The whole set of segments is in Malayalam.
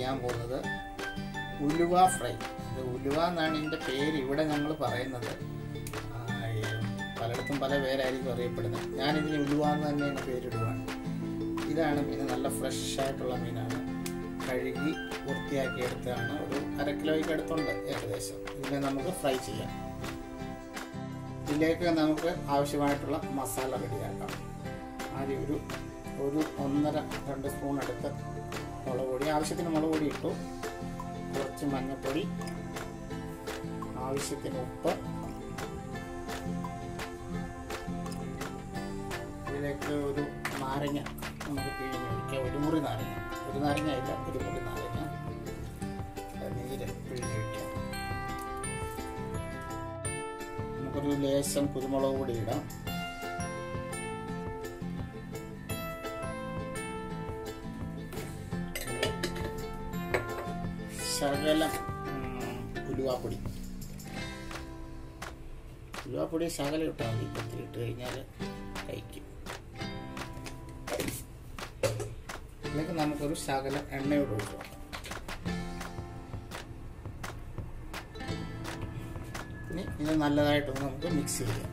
ചെയ്യാൻ പോകുന്നത് ഉലുവ ഫ്രൈ ഇത് ഉലുവ എന്നാണ് ഇതിൻ്റെ പേര് ഇവിടെ ഞങ്ങൾ പറയുന്നത് ആ, ഈ പലയിടത്തും പല പേരായിരിക്കും അറിയപ്പെടുന്നത് ഞാനിതിന് ഉലുവ എന്ന് തന്നെയാണ് പേരിടുവാണ് ഇതാണ് മീൻ നല്ല ഫ്രഷ് ആയിട്ടുള്ള മീനാണ് കഴുകി വൃത്തിയാക്കി എടുത്തതാണ് ഒരു അര കിലോയ്ക്ക് അടുത്തുണ്ട് ഏകദേശം ഇതിനെ നമുക്ക് ഫ്രൈ ചെയ്യാം ഇതിലേക്ക് നമുക്ക് ആവശ്യമായിട്ടുള്ള മസാല റെഡിയാക്കാം ആദ്യം ഒരു ഒരു ഒന്നര രണ്ട് സ്പൂൺ എടുത്ത് മുളക് പൊടി ആവശ്യത്തിന് മുളക് പൊടി ഇട്ടു കുറച്ച് മഞ്ഞൾപ്പൊടി ആവശ്യത്തിന് ഉപ്പ് ഇതിലേക്ക് ഒരു നാരങ്ങ നമുക്ക് പിഴിഞ്ഞ് ഒഴിക്കാം ഒരു മുറി നാരങ്ങ ഒരു നാരങ്ങ ഇല്ല ഒരു മുറി നാരങ്ങ നീര് പിഴിഞ്ഞൊഴിക്കാം നമുക്കൊരു ലേശം കുരുമുളക് പൊടി ഇടാം ശകലം ഉം, ഉലുവാപ്പൊടി ഉലുവാപ്പൊടി ശകലം ഇട്ടാൽ മതി ഒത്തിരി ഇട്ട് കഴിഞ്ഞാൽ കഴിക്കും ഇതിലേക്ക് നമുക്കൊരു ശകലം എണ്ണയോട് ഒഴിച്ചു കൊടുക്കാം ഇനി ഇത് നല്ലതായിട്ടൊന്ന് നമുക്ക് മിക്സ് ചെയ്യാം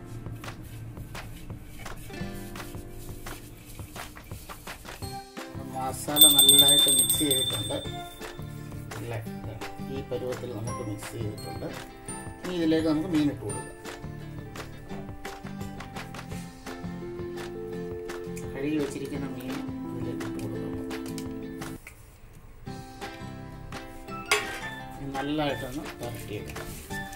മസാല നല്ലതായിട്ട് മിക്സ് ചെയ്തിട്ടുണ്ട് ഇല്ല ഇതാ. ഈ പരുവത്തിൽ നമുക്ക് മിക്സ് ചെയ്തിട്ടുണ്ട് ഇനി ഇതിലേക്ക് നമുക്ക് മീൻ ഇട്ട് കൊടുക്കാം കഴുകി വെച്ചിരിക്കുന്ന മീൻ ഇതിലേക്ക് ഇട്ട് കൊടുക്കാം ഇനി നല്ലതായിട്ടൊന്ന് പുരട്ടിയെടുക്കാം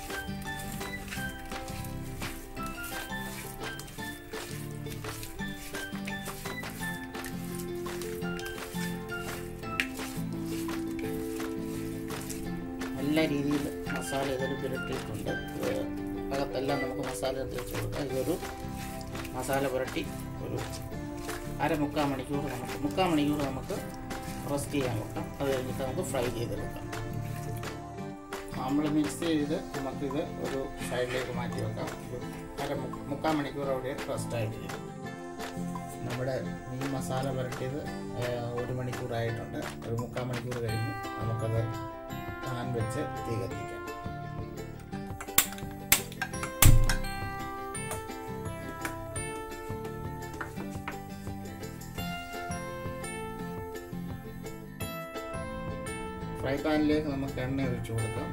നല്ല രീതിയിൽ മസാല ഇതിൽ പുരട്ടിയിട്ടുണ്ട് ഇത് അകത്തെല്ലാം നമുക്ക് മസാല തേച്ച് കൊടുക്കാം ഇതൊരു മസാല പുരട്ടി ഒരു അര മുക്കാൽ മണിക്കൂർ നമുക്ക് മുക്കാൽ മണിക്കൂർ നമുക്ക് റെസ്റ്റ് ചെയ്യാൻ വെക്കാം അത് കഴിഞ്ഞിട്ട് നമുക്ക് ഫ്രൈ ചെയ്തെടുക്കാം നമ്മൾ മിക്സ് ചെയ്ത് നമുക്കിത് ഒരു സൈഡിലേക്ക് മാറ്റി വെക്കാം ഒരു അര മു- മുക്കാൽ മണിക്കൂർ അവിടെ റെസ്റ്റ് ആയിട്ട് ചെയ്യും നമ്മുടെ മീൻ മസാല പുരട്ടിയത് ഏഹ്, ഒരു മണിക്കൂറായിട്ടുണ്ട് ഒരു മുക്കാൽ മണിക്കൂർ കഴിഞ്ഞ് നമുക്കത് പാൻ വെച്ച് തീ കത്തിക്കാം ഫ്രൈ പാനിലേക്ക് നമുക്ക് എണ്ണ ഒഴിച്ചു കൊടുക്കാം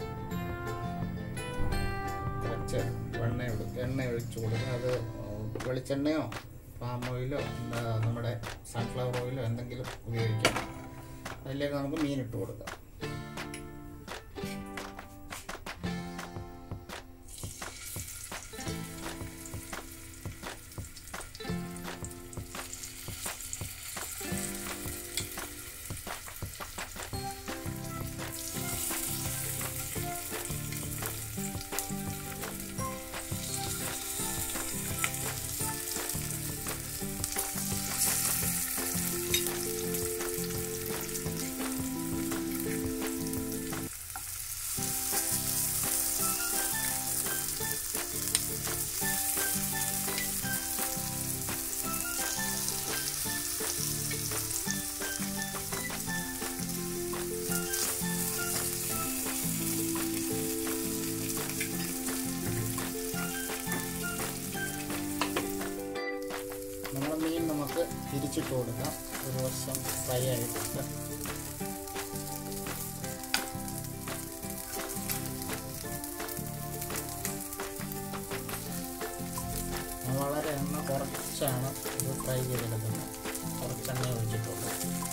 കുറച്ച് എണ്ണ ഒഴി- എണ്ണ ഒഴിച്ചു കൊടുക്കുക അത് വെളിച്ചെണ്ണയോ പാം ഓയിലോ എന്താ നമ്മുടെ സൺഫ്ലവർ ഓയിലോ എന്തെങ്കിലും ഉപയോഗിക്കാം അതിലേക്ക് നമുക്ക് മീൻ ഇട്ട് കൊടുക്കാം നമ്മുടെ മീൻ നമുക്ക് തിരിച്ചിട്ട് കൊടുക്കാം ഒരു വർഷം ഫ്രൈ ആയിട്ടുണ്ട് ഞാൻ വളരെ എണ്ണ കുറച്ചാണ് ഇത് ഫ്രൈ ചെയ്തെടുക്കുന്നത് കുറച്ച് എണ്ണ ഒഴിച്ചിട്ടുള്ളൂ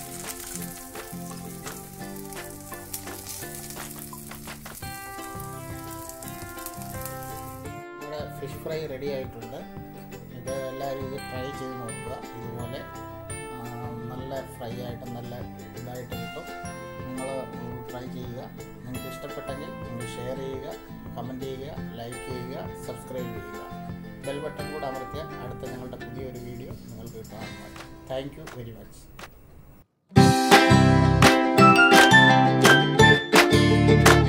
നമ്മുടെ ഫിഷ് ഫ്രൈ റെഡി ആയിട്ടുണ്ട് ഇത് എല്ലാവരും ഇത് ട്രൈ ചെയ്ത് നോക്കുക ഇതുപോലെ ആ, നല്ല ഫ്രൈ ആയിട്ട് നല്ല ഇതായിട്ട് കിട്ടും നിങ്ങൾ ട്രൈ ചെയ്യുക നിങ്ങൾക്ക് ഇഷ്ടപ്പെട്ടെങ്കിൽ നിങ്ങൾ ഷെയർ ചെയ്യുക കമൻറ്റ് ചെയ്യുക ലൈക്ക് ചെയ്യുക സബ്സ്ക്രൈബ് ചെയ്യുക ബെൽ ബട്ടൺ കൂടെ അമർത്തിയാൽ അടുത്ത ഞങ്ങളുടെ പുതിയൊരു വീഡിയോ നിങ്ങൾക്ക് കിട്ടാവുന്നതാണ് താങ്ക് യു വെരി മച്ച്